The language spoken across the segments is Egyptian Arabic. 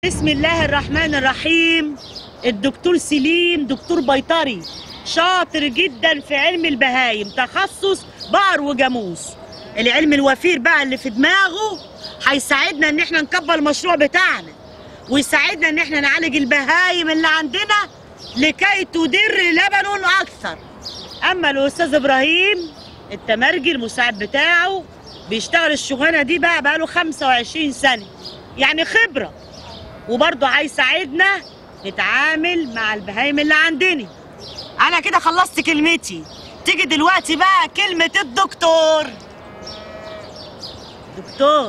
بسم الله الرحمن الرحيم الدكتور سليم دكتور بيطري شاطر جدا في علم البهايم تخصص بقر وجاموس العلم الوفير بقى اللي في دماغه هيساعدنا ان احنا نكبر المشروع بتاعنا ويساعدنا ان احنا نعالج البهايم اللي عندنا لكي تدر لبن اكثر اما الاستاذ ابراهيم التمرجي المساعد بتاعه بيشتغل الشغلانه دي بقى بقاله 25 سنه يعني خبره وبرضه هيساعدنا نتعامل مع البهايم اللي عندنا انا كده خلصت كلمتي تيجي دلوقتي بقى كلمه الدكتور دكتور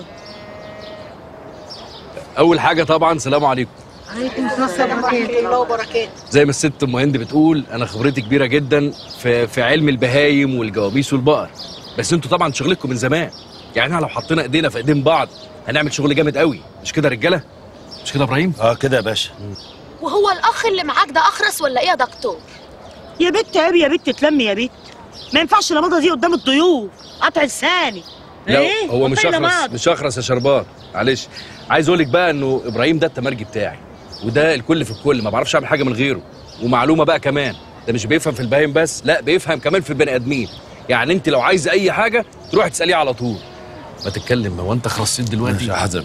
اول حاجه طبعا سلام عليكم عليكم السلام ورحمه الله وبركاته زي ما الست ام هند بتقول انا خبرتي كبيره جدا في في علم البهايم والجوابيس والبقر بس انتوا طبعا شغلكم من زمان يعني احنا لو حطينا ايدينا في ايدين بعض هنعمل شغل جامد قوي مش كده يا رجاله مش كده يا ابراهيم اه كده يا باشا وهو الاخ اللي معاك ده اخرس ولا ايه يا دكتور يا بت عيب يا بت تلمي يا بت ما ينفعش البيضه دي قدام الضيوف قطع لساني لا إيه؟ هو مش وطينا اخرس بعض. مش اخرس يا شربات معلش عايز اقول لك بقى انه ابراهيم ده التمرجي بتاعي وده الكل في الكل ما بعرفش اعمل حاجه من غيره ومعلومه بقى كمان ده مش بيفهم في البهايم بس لا بيفهم كمان في البني ادمين يعني انت لو عايز اي حاجه تروح تساليه على طول ما تتكلم هو انت خرصيت دلوقتي يا حزبي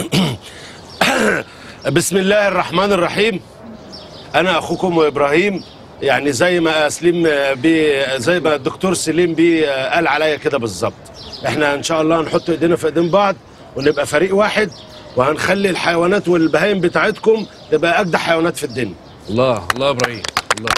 بسم الله الرحمن الرحيم انا اخوكم ابراهيم يعني زي ما سليم بي زي ما الدكتور سليم بي قال عليا كده بالظبط احنا ان شاء الله هنحط ايدينا في ايدين بعض ونبقى فريق واحد وهنخلي الحيوانات والبهايم بتاعتكم تبقى اجدع حيوانات في الدنيا الله الله يا ابراهيم الله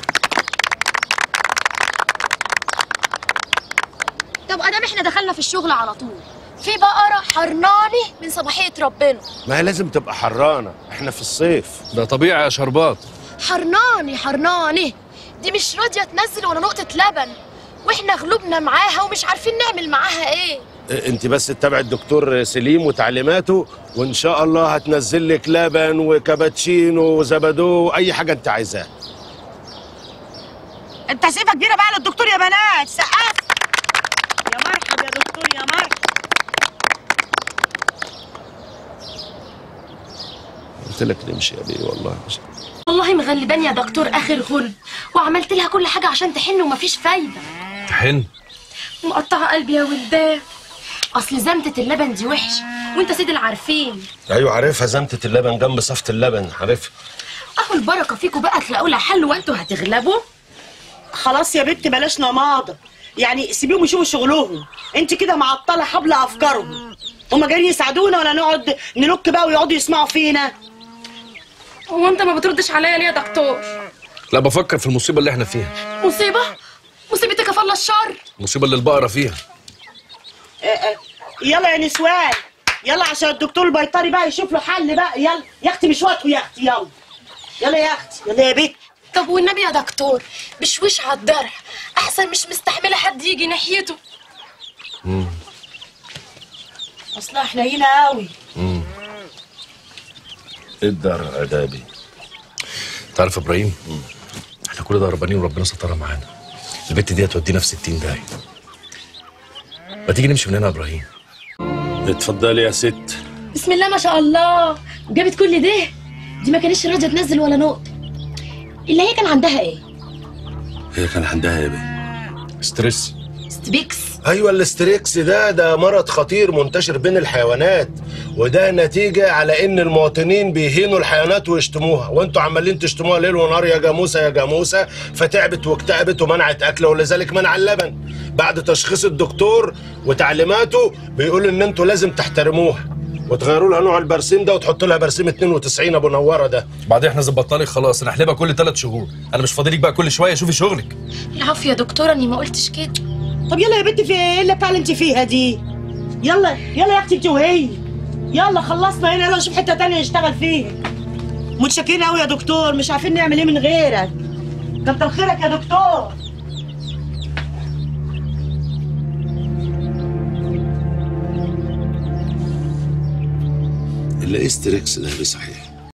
طب ادام احنا دخلنا في الشغل على طول في بقره حرناني من صباحيه ربنا ما هي لازم تبقى حرانه احنا في الصيف ده طبيعي يا شربات حرناني حرناني دي مش راضيه تنزل ولا نقطه لبن واحنا غلوبنا معاها ومش عارفين نعمل معاها ايه انت بس تتابع الدكتور سليم وتعليماته وان شاء الله هتنزل لك لبن وكابتشينو وزبادو واي حاجه انت عايزاها انت سيبها كبيره بقى للدكتور يا بنات سقف يا مرحب يا دكتور يا مرحب قلت لك نمشي يا بيه والله مش والله مغلباني يا دكتور اخر غلب وعملت لها كل حاجه عشان تحن ومفيش فايده حن مقطعه قلبي يا ولداه اصل زمتة اللبن دي وحشه وانت سيد العارفين ايوه عارفها زمتة اللبن جنب صفة اللبن عارفها اهو البركه فيكم بقى تلاقوا لها حل وانتوا هتغلبوا خلاص يا بت بلاش نماضه يعني سيبيهم يشوفوا شغلهم انت كده معطله حبل افكارهم هما جايين يساعدونا ولا نقعد نلك بقى ويقعدوا يسمعوا فينا هو انت ما بتردش عليا ليه يا دكتور لا بفكر في المصيبه اللي احنا فيها مصيبه مصيبتك يا الله الشر المصيبه اللي البقره فيها اه اه يلا يا نسوان يلا عشان الدكتور البيطري بقى يشوف له حل بقى يلا يا اختي مش وقته يا اختي يلا يلا يا اختي يلا يا بت طب والنبي يا دكتور بشويش على الضرع احسن مش مستحمله حد يجي ناحيته اصلا احنا هنا قوي الدار عدابي تعرف يا ابراهيم احنا كل ده هربانين وربنا سترها معانا البت دي هتودينا في 60 داهيه ما تيجي نمشي من هنا يا ابراهيم اتفضلي يا ست بسم الله ما شاء الله جابت كل ده دي ما كانتش راضيه تنزل ولا نقطه اللي هي كان عندها ايه هي كان عندها يا بيه ستريس ستبيكس ايوه الاستريكس ده ده مرض خطير منتشر بين الحيوانات وده نتيجة على ان المواطنين بيهينوا الحيوانات ويشتموها وانتوا عمالين تشتموها ليل ونهار يا جاموسة يا جاموسة فتعبت واكتئبت ومنعت اكل ولذلك منع اللبن بعد تشخيص الدكتور وتعليماته بيقول ان انتوا لازم تحترموها وتغيروا لها نوع البرسيم ده وتحطوا لها برسيم 92 ابو نوره ده بعدين احنا ظبطنا لك خلاص نحلبها كل ثلاث شهور انا مش فاضي لك بقى كل شويه شوفي شغلك العفو يا دكتوره اني ما قلتش كده طب يلا يا بنتي في ايه اللي بتاع اللي انت فيها دي يلا يلا يا اختي انت وهي يلا خلصنا هنا يلا نشوف حته تانية نشتغل فيها متشكرين قوي يا دكتور مش عارفين نعمل ايه من غيرك كتر خيرك يا دكتور الاستريكس ده صحيح